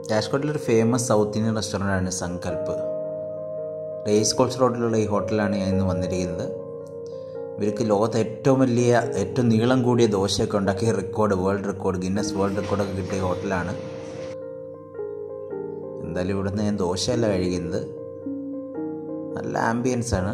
രാജ്കോട്ടിലൊരു famous south Indian റെസ്റ്റോറൻ്റാണ് Sankalp race course റോഡിലുള്ള ഈ ഹോട്ടലാണ് ഞാൻ ഇന്ന് വന്നിരിക്കുന്നത് ഇവർക്ക് ലോകത്തെ ഏറ്റവും വലിയ ഏറ്റവും നീളം കൂടിയ ദോശയൊക്കെ ഉണ്ടാക്കിയ record world record Guinness world റെക്കോർഡൊക്കെ കിട്ടിയ ഹോട്ടലാണ് എന്തായാലും ഇവിടുന്ന് ഞാൻ ദോശയല്ല കഴിക്കുന്നത് നല്ല ആംബിയൻസ് ആണ്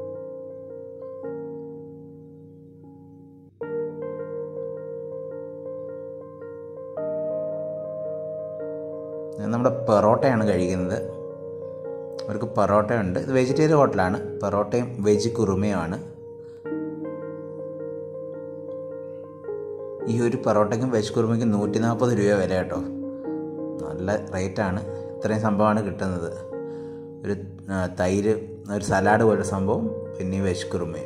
ഞാൻ നമ്മുടെ പെറോട്ടയാണ് കഴിക്കുന്നത് അവർക്ക് പൊറോട്ട ഉണ്ട് ഇത് വെജിറ്റേറിയൻ ഹോട്ടലാണ് പൊറോട്ടയും വെജ് കുറുമയുമാണ് ഈ ഒരു പൊറോട്ടയ്ക്കും വെജ് കുറുമയ്ക്കും നൂറ്റി നാൽപ്പത് രൂപ വില കേട്ടോ നല്ല റേറ്റാണ് ഇത്രയും സംഭവമാണ് കിട്ടുന്നത് ഒരു ആ, തൈര് ഒരു സലാഡ് പോലെ സംഭവം പിന്നെ ഈ വെജ് കുറുമയും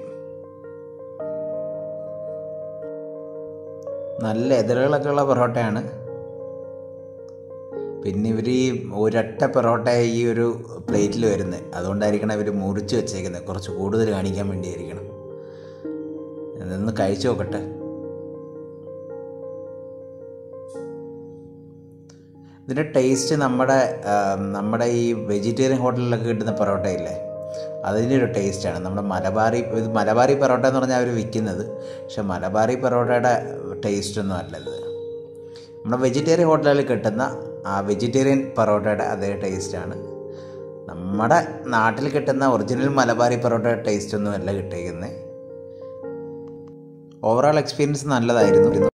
നല്ല എതിരുകളൊക്കെ ഉള്ള പൊറോട്ടയാണ് പിന്നെ ഇവർ ഈ ഒരൊറ്റ പൊറോട്ട ഈ ഒരു പ്ലേറ്റിൽ വരുന്നത് അതുകൊണ്ടായിരിക്കണം ഇവർ മുറിച്ച് വെച്ചേക്കുന്നത് കുറച്ച് കൂടുതൽ കാണിക്കാൻ വേണ്ടിയായിരിക്കണം ഇതൊന്ന് കഴിച്ചു നോക്കട്ടെ ഇതിൻ്റെ ടേസ്റ്റ് നമ്മുടെ ആ, നമ്മുടെ ഈ വെജിറ്റേറിയൻ ഹോട്ടലിലൊക്കെ കിട്ടുന്ന പൊറോട്ട ഇല്ലേ അതിൻ്റെ ഒരു ടേസ്റ്റാണ് നമ്മുടെ മലബാറി ഇത് മലബാറി പൊറോട്ട എന്ന് പറഞ്ഞാൽ അവർ വിൽക്കുന്നത് പക്ഷെ മലബാറി പൊറോട്ടയുടെ ടേസ്റ്റൊന്നും അല്ല ഇത് നമ്മുടെ വെജിറ്റേറിയൻ ഹോട്ടലുകളിൽ കിട്ടുന്ന ആ വെജിറ്റേറിയൻ പൊറോട്ടയുടെ അതേ ടേസ്റ്റാണ് നമ്മുടെ നാട്ടിൽ കിട്ടുന്ന ഒറിജിനൽ മലബാറി പൊറോട്ടയുടെ ടേസ്റ്റ് ഒന്നും അല്ല കിട്ടിയിരിക്കുന്നത് ഓവറോൾ എക്സ്പീരിയൻസ് നല്ലതായിരുന്നു